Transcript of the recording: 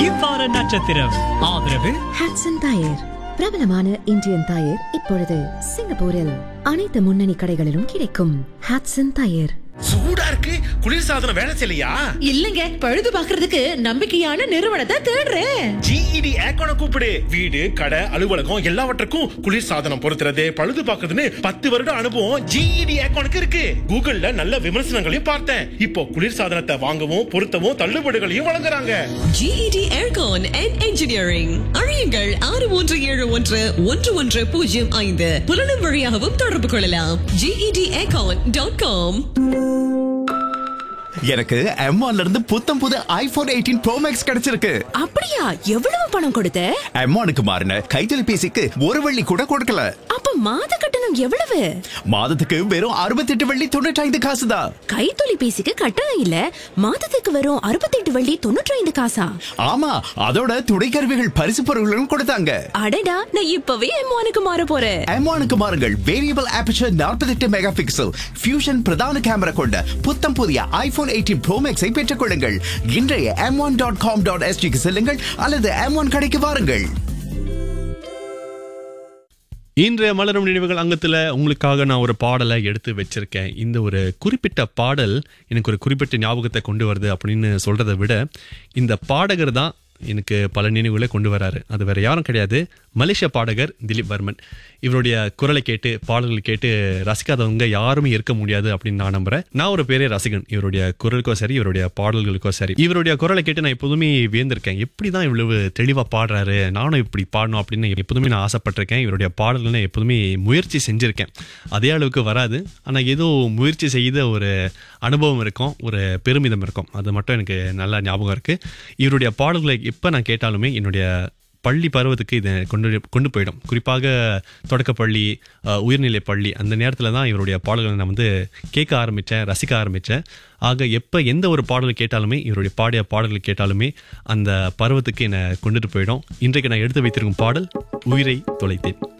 இவ்வார நட்சத்திரம் ஆதரவு ஹாட்சன் டயர் பிரபலமான இந்தியன் டயர் இப்பொழுது சிங்கப்பூரில் அனைத்து முன்னணி கடைகளிலும் கிடைக்கும் ஹாட்சன் டயர் சூடா இருக்கு குளிர்சாதனம் வேலை செய்யலையா இல்லங்க பழுது பாக்குறதுக்கு நம்பிக்கையான நிறுவனத்தை தேடுறேன் ஜிஇடி ஏக்கோன கூப்பிடு வீடு கடை அலுவலகம் எல்லாவற்றுக்கும் குளிர்சாதனம் பொருத்துறது பழுது பார்க்கறதுன்னு பத்து வருட அனுபவம் ஜிஇடி ஏக்கோனுக்கு இருக்கு கூகுள்ல நல்ல விமர்சனங்களையும் பார்த்தேன் இப்போ குளிர்சாதனத்தை வாங்கவும் பொருத்தவும் தள்ளுபடிகளையும் வழங்குறாங்க GED Aircon and Engineering அழியுங்கள் ஆறு ஒன்று ஏழு ஒன்று ஒன்று ஒன்று பூஜ்ஜியம் ஐந்து புலனும் வழியாகவும் தொடர்பு கொள்ளலாம் GED Aircon டாட் காம் எனக்கு M1 இருந்து புத்தம் புது ஐபோன் எயிட்டீன் ப்ரோ மேக்ஸ் கிடைச்சிருக்கு அப்படியா எவ்வளவு பணம் கொடுத்த M1க்கு மாறின கைத்தொலைபேசிக்கு ஒரு வெள்ளி கூட கொடுக்கல அப்ப மாத கட்டணம் எவ்வளவு மாதத்துக்கு வெறும் அறுபத்தெட்டு வெள்ளி தொண்ணூற்றி ஐந்து காசு தான் கைத்தொலைபேசிக்கு கட்டணம் இல்ல மாதத்துக்கு வரும் அறுபத்தெட்டு வள்ளி தொண்ணூற்றி ஐந்து காசா ஆமா அதோட துணைக்கருவிகள் பரிசு பொருட்களும் கொடுத்தாங்க அடடா நான் இப்பவே எம்மானுக்கு மாற போறேன் M1க்கு மாறுங்கள் variable aperture 48 mega pixel fusion பிரதான கேமரா கொண்ட புத்தம் புதிய ஐபோன் எயிட்டீன் ப்ரோ மேக்ஸை பெற்றுக் கொள்ளுங்கள் இன்றைய M one dot com dot எஸ்டிக்கு செல்லுங்கள் அல்லது எம் ஒன் கடைக்கு வாருங்கள் இன்றைய மலரும் நினைவுகள் அங்கத்தில் உங்களுக்காக நான் ஒரு பாடலை எடுத்து வச்சிருக்கேன் இந்த ஒரு குறிப்பிட்ட பாடல் எனக்கு ஒரு குறிப்பிட்ட ஞாபகத்தை கொண்டு வருது அப்படின்னு சொல்றதை விட இந்த பாடகர் தான் எனக்கு பல நினைவுகளை கொண்டு வராரு அது வேற யாரும் கிடையாது மலேசிய பாடகர் திலீப் வர்மன் இவருடைய குரலை கேட்டு பாடல்கள் கேட்டு ரசிக்காதவங்க யாருமே இருக்க முடியாது அப்படின்னு நான் நம்புறேன் நான் ஒரு பெரிய ரசிகன் இவருடைய குரலுக்கோ சரி இவருடைய பாடல்களுக்கோ சரி இவருடைய குரலை கேட்டு நான் எப்போதுமே வியந்திருக்கேன் எப்படி தான் இவ்வளவு தெளிவாக பாடுறாரு நானும் இப்படி பாடணும் அப்படின்னு எப்போதுமே நான் ஆசைப்பட்டிருக்கேன் இவருடைய பாடல்கள் நான் எப்போதுமே முயற்சி செஞ்சுருக்கேன் அதே அளவுக்கு வராது ஆனால் ஏதோ முயற்சி செய்த ஒரு அனுபவம் இருக்கும் ஒரு பெருமிதம் இருக்கும் அது மட்டும் எனக்கு நல்லா ஞாபகம் இருக்கு இவருடைய பாடல்களை எப்போ நான் கேட்டாலுமே என்னுடைய பள்ளி பருவத்துக்கு இதை கொண்டு கொண்டு போயிடும் குறிப்பாக தொடக்கப்பள்ளி அஹ், உயர்நிலைப் பள்ளி அந்த நேரத்தில் தான் இவருடைய பாடல்களை நான் வந்து கேட்க ஆரம்பித்தேன் ரசிக்க ஆரம்பித்தேன் ஆக எப்போ எந்த ஒரு பாடல் கேட்டாலுமே இவருடைய பாடிய பாடல்கள் கேட்டாலுமே அந்த பருவத்துக்கு என்னை கொண்டுட்டு போயிடும் இன்றைக்கு நான் எடுத்து வைத்திருக்கும் பாடல் உயிரை தொலைத்தேன்